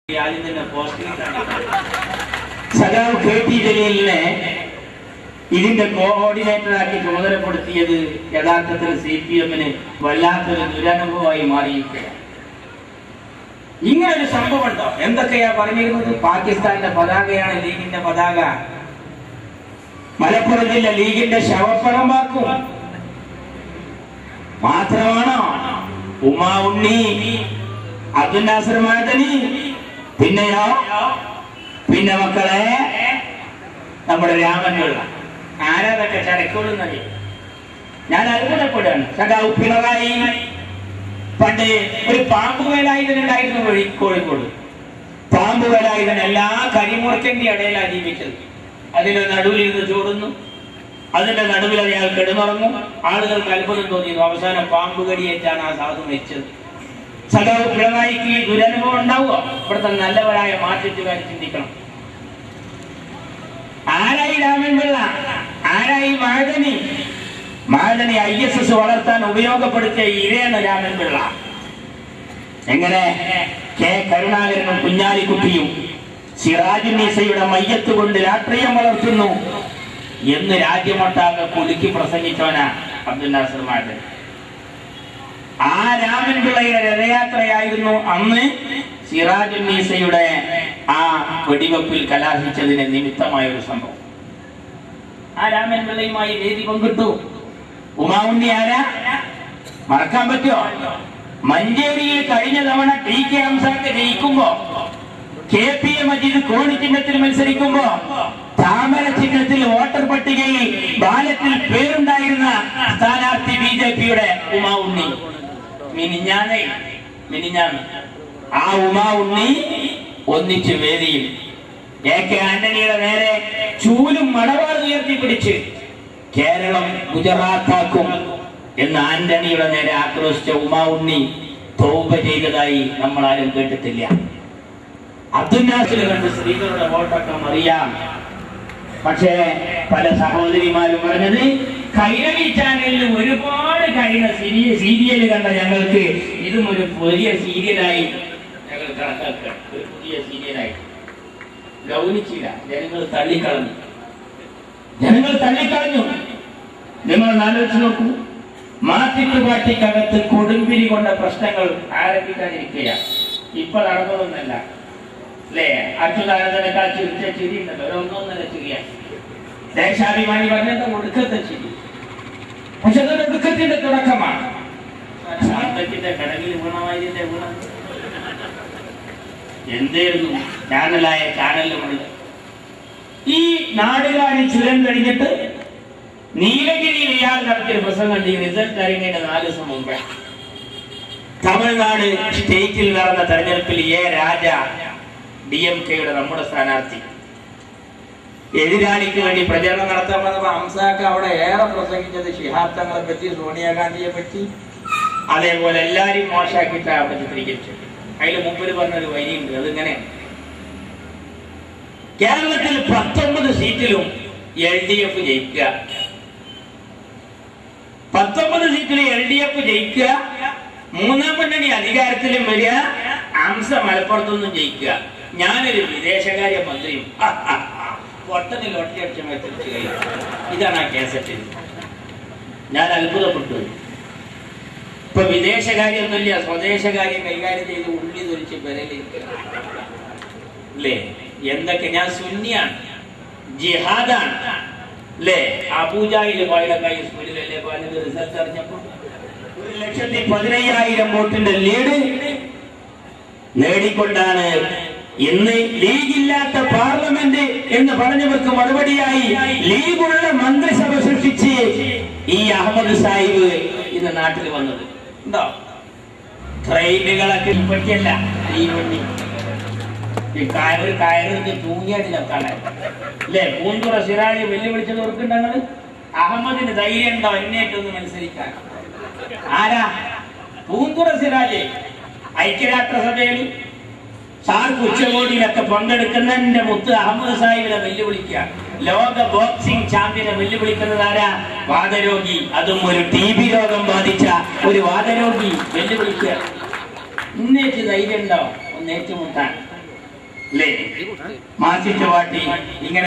ആദ്യം തന്നെ പോസ്റ്റിൽ സഖാവ് കെ ടി ജലീലിനെ ഇതിന്റെ കോർഡിനേറ്ററാക്കി ചുമതലപ്പെടുത്തിയത് യഥാർത്ഥത്തിൽ സി പി എമ്മിന് വല്ലാത്തൊരു ദുരനുഭവമായി മാറിയിരിക്കുകയാണ് ഇങ്ങനെ ഒരു സംഭവം ഉണ്ടോ എന്തൊക്കെയാ പറഞ്ഞിരുന്നത് പാകിസ്ഥാന്റെ പതാകയാണ് ലീഗിന്റെ പതാക മലപ്പുറം ജില്ല ലീഗിന്റെ ശവപ്പറമ്പാക്കും മാത്രമാണോ ഉമാ ഉണ്ണി അബ്ദുൽ നാസർ മാദനി പിന്നെയോ പിന്നെ മക്കളെ നമ്മുടെ രാമൻ പിള്ള ആരാതൊക്കെ ചടക്കുള്ളൂ ഞാൻ അത്ഭുതപ്പെടുകയാണ് സഖാവ് പിണറായി പണ്ട് ഒരു പാമ്പ് വേലായുധനുണ്ടായിരുന്നു വഴി കോഴിക്കോട് പാമ്പ് വേലായുധൻ എല്ലാ കരിമുറക്കന്റെ ഇടയിലാണ് ജീവിച്ചത് അതിന്റെ നടുവിൽ ഇരുന്ന് ചൂടുന്നു അതിന്റെ നടുവിൽ അയാൾ കിടന്നുറങ്ങും ആളുകൾക്ക് അത്ഭുതം തോന്നിയിരുന്നു അവസാനം പാമ്പ് കടിയേറ്റാണ് ആ സാധു മരിച്ചത് സഖാവ് പിണറായിക്ക് ഈ ദുരനുഭവം ഉണ്ടാവുക ഇവിടുത്തെ നല്ലവരായ മാറ്റത്തുകാർ ചിന്തിക്കണം ആരായി രാമൻപിള്ള ആരായി മാഴനി മാഴനി ഐ എസ് എസ് വളർത്താൻ ഉപയോഗപ്പെടുത്തിയ ഇരയാണ് രാമൻപിള്ള എങ്ങനെ കെ കരുണാകരനും കുഞ്ഞാലിക്കുട്ടിയും സിറാജുന്നീസയുടെ മയ്യത്ത് കൊണ്ട് രാഷ്ട്രീയം വളർത്തുന്നു എന്ന് രാജ്യമൊട്ടാകെ കുലുക്കി പ്രസംഗിച്ചവനാ അബ്ദുൽ നാസർ മാഴൻ ആ രാമൻപിള്ളയുടെ രഥയാത്രയായിരുന്നു അന്ന് സിറാജുന്നീസയുടെ ആ വെടിവെപ്പിൽ കലാശിച്ചതിന് നിമിത്തമായ ഒരു സംഭവം ആ രാമൻപിള്ളയുമായി വേദി പങ്കിട്ടു ഉമാവുണ്ണി ആരാ മറക്കാൻ പറ്റുമോ മഞ്ചേരിയിൽ കഴിഞ്ഞ തവണ ടി കെ ഹംസാക്ക് ജയിക്കുമ്പോ കെ പി എ മജീദ് കോണി ചിഹ്നത്തിൽ മത്സരിക്കുമ്പോ താമര ചിഹ്നത്തിൽ വോട്ടർ പട്ടികയിൽ ബാലത്തിൽ പേരുണ്ടായിരുന്ന സ്ഥാനാർത്ഥി ബി ജെ പിയുടെ ഉമാ ഉണ്ണി മിനിഞ്ഞാന്നേ മിനിഞ്ഞാന്ന് ആ ഉമാ ഉണ്ണി ഒന്നിച്ച് വേദിയിൽ എ കെ ആന്റണിയുടെ നേരെ ചൂലും മടവാൾ ഉയർത്തി പിടിച്ച് കേരളം ഗുജറാത്താക്കും എന്ന് ആന്റണിയുടെ നേരെ ആക്രോശിച്ച ഉമാ ഉണ്ണി തോപ ചെയ്തതായി നമ്മൾ ആരും കേട്ടിട്ടില്ല അബ്ദുൽ കണ്ട് സ്ത്രീകളുടെ വോട്ടൊക്കെ അറിയാം പക്ഷേ പല സഹോദരിമാരും പറഞ്ഞത് കൈരളി ചാനലിൽ ഒരുപാട് കഴിഞ്ഞ സീരിയ സീരിയൽ കണ്ട ഞങ്ങൾക്ക് ഇതും ഒരു പുതിയ സീരിയലായി ഞങ്ങൾ കണക്കാക്കുക ഒരു പുതിയ സീരിയലായി ഗൗനിച്ചില്ല ജനങ്ങൾ തള്ളിക്കളഞ്ഞു ജനങ്ങൾ തള്ളിക്കളഞ്ഞു നിങ്ങൾ ആലോചിച്ച് നോക്കൂ മാറ്റിട്ട് പാർട്ടിക്കകത്ത് കൊടുമ്പിരി കൊണ്ട പ്രശ്നങ്ങൾ ആരംഭിക്കാതിരിക്കുകയാണ് ഇപ്പൊ നടന്നതൊന്നല്ല അല്ലേ അച്യുതാനന്ദനേക്കാൾ ചിരിച്ച ചിരി ഉണ്ടല്ലോ ഒരു ഒന്നൊന്നര ചിരിയാണ് ദേശാഭിമാനി പറഞ്ഞത് ഒടുക്കത്തെ ചിരി പക്ഷെ അതൊരു ഒടുക്കത്തിന്റെ തുടക്കമാണ് ശാന്തത്തിന്റെ കടലിൽ വീണമായതിന്റെ വീണ എന്തായിരുന്നു ചാനലായ ചാനലിലുമുള്ള ഈ നാടുകാരി ചുരം കഴിഞ്ഞിട്ട് നീലഗിരിയിൽ ഇയാൾ നടത്തിയ പ്രസംഗം ഈ റിസൾട്ട് അറിയുന്നതിന്റെ നാല് ദിവസം മുമ്പ് തമിഴ്നാട് സ്റ്റേറ്റിൽ നടന്ന തെരഞ്ഞെടുപ്പിൽ എ രാജ ഡി എം കെയുടെ നമ്മുടെ സ്ഥാനാർത്ഥി എതിരാളിക്ക് വേണ്ടി പ്രചരണം നടത്താൻ വന്നപ്പോ ഹംസാക്ക് അവിടെ ഏറെ പ്രസംഗിച്ചത് ശിഹാബ് തങ്ങളെ പറ്റി സോണിയാഗാന്ധിയെ പറ്റി അതേപോലെ എല്ലാരെയും മോശമാക്കിയിട്ട് അവിടെ ചിത്രീകരിച്ചു അതിൽ മുമ്പിൽ പറഞ്ഞൊരു വരിയുണ്ട് അതിങ്ങനെ കേരളത്തിൽ പത്തൊമ്പത് സീറ്റിലും എൽ ഡി എഫ് ജയിക്കുക പത്തൊമ്പത് സീറ്റിൽ എൽ ഡി എഫ് ജയിക്കുക മൂന്നാം മുന്നണി അധികാരത്തിലും വരിക അംസ മലപ്പുറത്തൊന്നും ജയിക്കുക ഞാനൊരു വിദേശകാര്യ മന്ത്രിയും പൊട്ടനിൽ ഒറ്റയടിച്ച തിരിച്ചു കഴിയും ഇതാണ് ആ കേസറ്റ് ഞാൻ അത്ഭുതപ്പെട്ടു ഇപ്പൊ വിദേശകാര്യമൊന്നുമില്ല സ്വദേശകാര്യം കൈകാര്യം ചെയ്ത് ഉള്ളി തൊലിച്ച് പെരലിരിക്കുക അല്ലേ എന്തൊക്കെ ഞാൻ സുന്നിയാണ് ജിഹാദാണ് അല്ലേ അബൂജായിൽ പോയതൊക്കെ സ്കൂളിലല്ലേ പോയത് റിസൾട്ട് അറിഞ്ഞപ്പോ ഒരു ലക്ഷത്തി പതിനയ്യായിരം വോട്ടിന്റെ ലീഡ് നേടിക്കൊണ്ടാണ് ഇന്ന് ലീഗില്ലാത്ത പാർലമെന്റ് എന്ന് പറഞ്ഞവർക്ക് മറുപടിയായി ലീഗുള്ള മന്ത്രിസഭ സൃഷ്ടിച്ച് ഈ അഹമ്മദ് സാഹിബ് ഇന്ന് നാട്ടിൽ വന്നത് ഉണ്ടോ ട്രെയിനുകളൊക്കെ പറ്റിയല്ല ഈ വണ്ടി ഈ കയറ് കയറിന് തൂങ്ങിയതിനൊക്കാണ് അല്ലേ പൂന്തുറ സിറാജ് വെല്ലുവിളിച്ചത് ഓർക്കുണ്ടങ്ങൾ അഹമ്മദിന് ധൈര്യം ഉണ്ടോ എന്നേറ്റൊന്ന് മത്സരിക്കാൻ ആരാ പൂന്തുറ സിറാജ് ഐക്യരാഷ്ട്രസഭയിൽ സാർക്ക് ഉച്ചകോടിയിലൊക്കെ പങ്കെടുക്കുന്നതിന്റെ മുത്ത് അഹമ്മദ് സാഹിബിനെ വെല്ലുവിളിക്കുക ലോക ബോക്സിംഗ് ചാമ്പ്യനെ വെല്ലുവിളിക്കുന്നത് ആരാ വാദരോഗി അതും ഒരു ടി ബി രോഗം ബാധിച്ച ഒരു വാദരോഗി വെല്ലുവിളിക്കുക ഇന്നേറ്റ് ധൈര്യം ഉണ്ടോ ഒന്ന് ഏറ്റുമുട്ടാൻ അല്ലേ മാസിച്ച പാട്ടി ഇങ്ങനെ